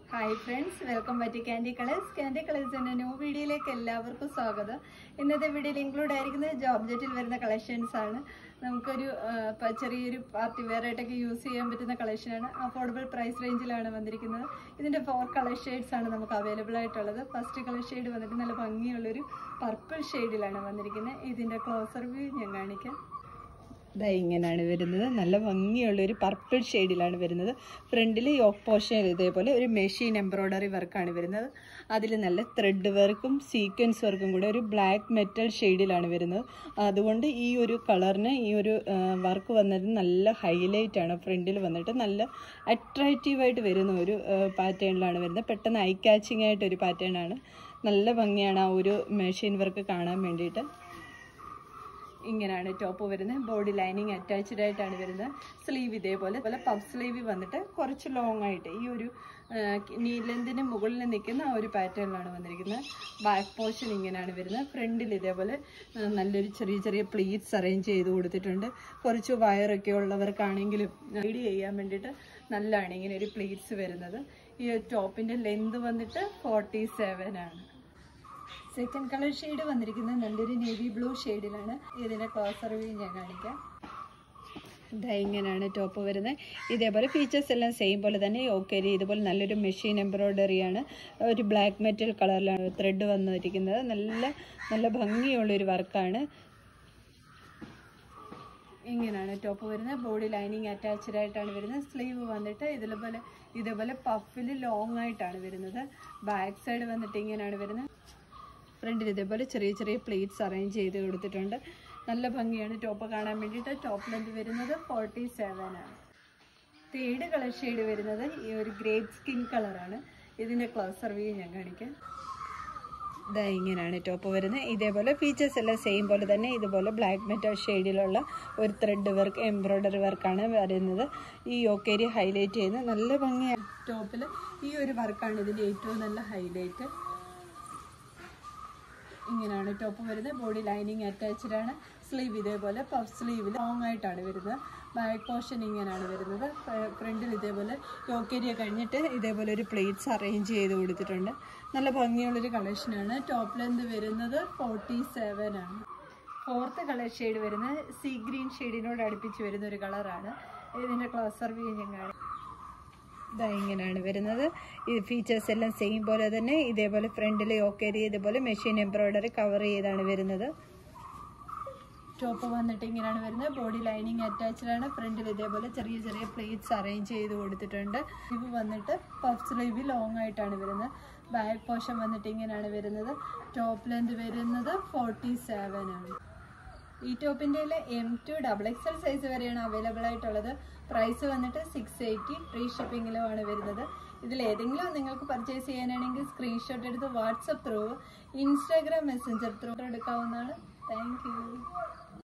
hi friends welcome back to candy colours candy കളേഴ്സിൻ്റെ new വീഡിയോയിലേക്ക് എല്ലാവർക്കും സ്വാഗതം ഇന്നത്തെ വീഡിയോയിൽ ഇൻക്ലൂഡ് ആയിരിക്കുന്നത് ജോബ്ജറ്റിൽ വരുന്ന കളക്ഷൻസ് ആണ് നമുക്കൊരു ആ, പ- ചെറിയൊരു പാർട്ടി വെയർ ആയിട്ടൊക്കെ യൂസ് ചെയ്യാൻ പറ്റുന്ന കളക്ഷനാണ് അഫോർഡബിൾ പ്രൈസ് റേഞ്ചിലാണ് വന്നിരിക്കുന്നത് ഇതിൻ്റെ ഫോർ കളർ ഷെയ്ഡ്സ് ആണ് നമുക്ക് അവൈലബിൾ ആയിട്ടുള്ളത് ഫസ്റ്റ് കളർ ഷെയ്ഡ് വന്നിട്ട് നല്ല ഭംഗിയുള്ളൊരു പർപ്പിൾ ഷെയ്ഡിലാണ് വന്നിരിക്കുന്നത് ഇതിൻ്റെ ക്ലോസർ വ്യൂ ഞാൻ കാണിക്കാം ഇതാ ഇങ്ങനെയാണ് വരുന്നത് നല്ല ഭംഗിയുള്ള ഒരു പർപ്പിൾ ഷെയ്ഡിലാണ് വരുന്നത് ഫ്രണ്ടിൽ യോക്ക് പോർഷൻ ഇതേപോലെ ഒരു മെഷീൻ എംബ്രോയ്ഡറി വർക്കാണ് വരുന്നത് അതിൽ നല്ല ത്രെഡ് വർക്കും സീക്വൻസ് വർക്കും കൂടെ ഒരു ബ്ലാക്ക് മെറ്റൽ ഷെയ്ഡിലാണ് വരുന്നത് അതുകൊണ്ട് ഈ ഒരു കളറിന് ഈ ഒരു വർക്ക് വന്നത് നല്ല ഹൈലൈറ്റ് ആണ് ഫ്രണ്ടിൽ വന്നിട്ട് നല്ല അട്രാക്റ്റീവായിട്ട് വരുന്ന ഒരു പാറ്റേണിലാണ് വരുന്നത് പെട്ടെന്ന് ഐ കാച്ചിങ് ആയിട്ട് ഒരു പാറ്റേൺ ആണ് നല്ല ഭംഗിയാണ് ആ ഒരു മെഷീൻ വർക്ക് കാണാൻ വേണ്ടിയിട്ട് ഇങ്ങനെയാണ് ടോപ്പ് വരുന്നത് ബോഡി ലൈനിങ് അറ്റാച്ച്ഡ് ആയിട്ടാണ് വരുന്നത് സ്ലീവ് ഇതേപോലെ പോലെ പഫ് സ്ലീവ് വന്നിട്ട് കുറച്ച് ലോങ് ആയിട്ട് ഈ ഒരു നീ ലെന്തിന് മുകളിൽ നിൽക്കുന്ന ആ ഒരു പാറ്റേണിലാണ് വന്നിരിക്കുന്നത് ബാക്ക് പോർഷൻ ഇങ്ങനെയാണ് വരുന്നത് ഫ്രണ്ടിൽ ഇതേപോലെ ആ, നല്ലൊരു ചെറിയ ചെറിയ പ്ലീറ്റ്സ് അറേഞ്ച് ചെയ്ത് കൊടുത്തിട്ടുണ്ട് കുറച്ച് വയറൊക്കെ ഉള്ളവർക്കാണെങ്കിലും റെഡി ചെയ്യാൻ വേണ്ടിയിട്ട് നല്ലതാണ് ഇങ്ങനെ ഒരു പ്ലീറ്റ്സ് വരുന്നത് ഈ ടോപ്പിൻ്റെ ലെന്ത് വന്നിട്ട് ഫോർട്ടി സെവൻ ആണ് സെക്കൻഡ് കളർ ഷെയ്ഡ് വന്നിരിക്കുന്നത് നല്ലൊരു നേവി ബ്ലൂ ഷെയ്ഡിലാണ് ഇതിന്റെ ക്ലോസർ വ്യൂ ഞാൻ കാണിക്കാം ഇതാ ഇങ്ങനെയാണ് ടോപ്പ് വരുന്നത് ഇതേപോലെ ഫീച്ചേഴ്സ് എല്ലാം സെയിം പോലെ തന്നെ ഓക്കേരി ഇതുപോലെ നല്ലൊരു മെഷീൻ എംബ്രോയ്ഡറിയാണ് ഒരു ബ്ലാക്ക് മെറ്റൽ കളറിലാണ് ത്രെഡ് വന്നിരിക്കുന്നത് നല്ല നല്ല ഭംഗിയുള്ളൊരു വർക്കാണ് ഇങ്ങനെയാണ് ടോപ്പ് വരുന്നത് ബോഡി ലൈനിങ് അറ്റാച്ച്ഡ് ആയിട്ടാണ് വരുന്നത് സ്ലീവ് വന്നിട്ട് ഇതിലേപോലെ ഇതേപോലെ പഫിൽ ലോങ് ആയിട്ടാണ് വരുന്നത് ബാക്ക് സൈഡ് വന്നിട്ട് ഇങ്ങനെയാണ് വരുന്നത് ഫ്രണ്ടിൽ ഇതേപോലെ ചെറിയ ചെറിയ പ്ലേറ്റ്സ് അറേഞ്ച് ചെയ്ത് കൊടുത്തിട്ടുണ്ട് നല്ല ഭംഗിയാണ് ടോപ്പ് കാണാൻ വേണ്ടിയിട്ട് ടോപ്പ് ലെന്ത് വരുന്നത് ഫോർട്ടി സെവൻ ആണ് തേർഡ് കളർ ഷെയ്ഡ് വരുന്നത് ഈ ഒരു ഗ്രേപ്പ് സ്കിൻ കളറാണ് ഇതിൻ്റെ ക്ലോസർ വ്യൂ ഞാൻ കാണിക്കാം ഇതാ ഇങ്ങനെയാണ് ടോപ്പ് വരുന്നത് ഇതേപോലെ ഫീച്ചേഴ്സ് എല്ലാം സെയിം പോലെ തന്നെ ഇതുപോലെ ബ്ലാക്ക് മെറ്റൽ ഷെയ്ഡിലുള്ള ഒരു ത്രെഡ് വർക്ക് എംബ്രോയ്ഡറി വർക്കാണ് വരുന്നത് ഈ യോക്കേരി ഹൈലൈറ്റ് ചെയ്യുന്നത് നല്ല ഭംഗിയാണ് ടോപ്പിൽ ഈ ഒരു വർക്കാണ് ഇതിൻ്റെ ഏറ്റവും നല്ല ഹൈലൈറ്റ് ഇങ്ങനെയാണ് ടോപ്പ് വരുന്നത് ബോഡി ലൈനിങ് അറ്റാച്ച്ഡ് ആണ് സ്ലീവ് ഇതേപോലെ പഫ് സ്ലീവിൽ ലോങ് ആയിട്ടാണ് വരുന്നത് ബാക്ക് പോർഷൻ ഇങ്ങനെയാണ് വരുന്നത് ഫ്രണ്ടിൽ ഇതേപോലെ യോക്കേരിയ കഴിഞ്ഞിട്ട് ഇതേപോലെ ഒരു പ്ലേറ്റ്സ് അറേഞ്ച് ചെയ്ത് കൊടുത്തിട്ടുണ്ട് നല്ല ഭംഗിയുള്ളൊരു കളക്ഷനാണ് ടോപ്പ് ലെന്ത് വരുന്നത് ഫോർട്ടി സെവൻ ആണ് ഫോർത്ത് കളർ ഷെയ്ഡ് വരുന്നത് സീ ഗ്രീൻ ഷെയ്ഡിനോട് അടുപ്പിച്ച് വരുന്ന ഒരു കളറാണ് ഇതിൻ്റെ ക്ലോസർ വ്യൂ ഞാൻ കാണാം ഇതാ ഇങ്ങനെയാണ് വരുന്നത് ഈ ഫീച്ചേഴ്സ് എല്ലാം സെയിം പോലെ തന്നെ ഇതേപോലെ ഫ്രണ്ടിൽ ഓക്കേരി ഇതേപോലെ മെഷീൻ എംബ്രോയ്ഡറി കവർ ചെയ്താണ് വരുന്നത് ടോപ്പ് വന്നിട്ട് ഇങ്ങനെയാണ് വരുന്നത് ബോഡി ലൈനിങ് അറ്റാച്ച്ഡ് ആണ് ഫ്രണ്ടിൽ ഇതേപോലെ ചെറിയ ചെറിയ പ്ലേറ്റ്സ് അറേഞ്ച് ചെയ്ത് കൊടുത്തിട്ടുണ്ട് സ്ലീവ് വന്നിട്ട് പഫ് സ്ലീവ് ലോങ് ആയിട്ടാണ് വരുന്നത് ബാക്ക് പോർഷൻ വന്നിട്ട് ഇങ്ങനെയാണ് വരുന്നത് ടോപ്പ് ലെന്ത് വരുന്നത് ഫോർട്ടി സെവൻ ആണ് ഈ ടോപ്പിൻ്റെ M to double X L size വരെയാണ് അവൈലബിൾ ആയിട്ടുള്ളത് പ്രൈസ് വന്നിട്ട് സിക്സ് എയ്റ്റി ഫ്രീ ഷിപ്പിങ്ങിലുമാണ് വരുന്നത് ഇതിൽ ഏതെങ്കിലും നിങ്ങൾക്ക് പർച്ചേസ് ചെയ്യാനാണെങ്കിൽ സ്ക്രീൻഷോട്ട് എടുത്ത് WhatsApp through Instagram Messenger through എടുക്കാവുന്നതാണ് താങ്ക് യു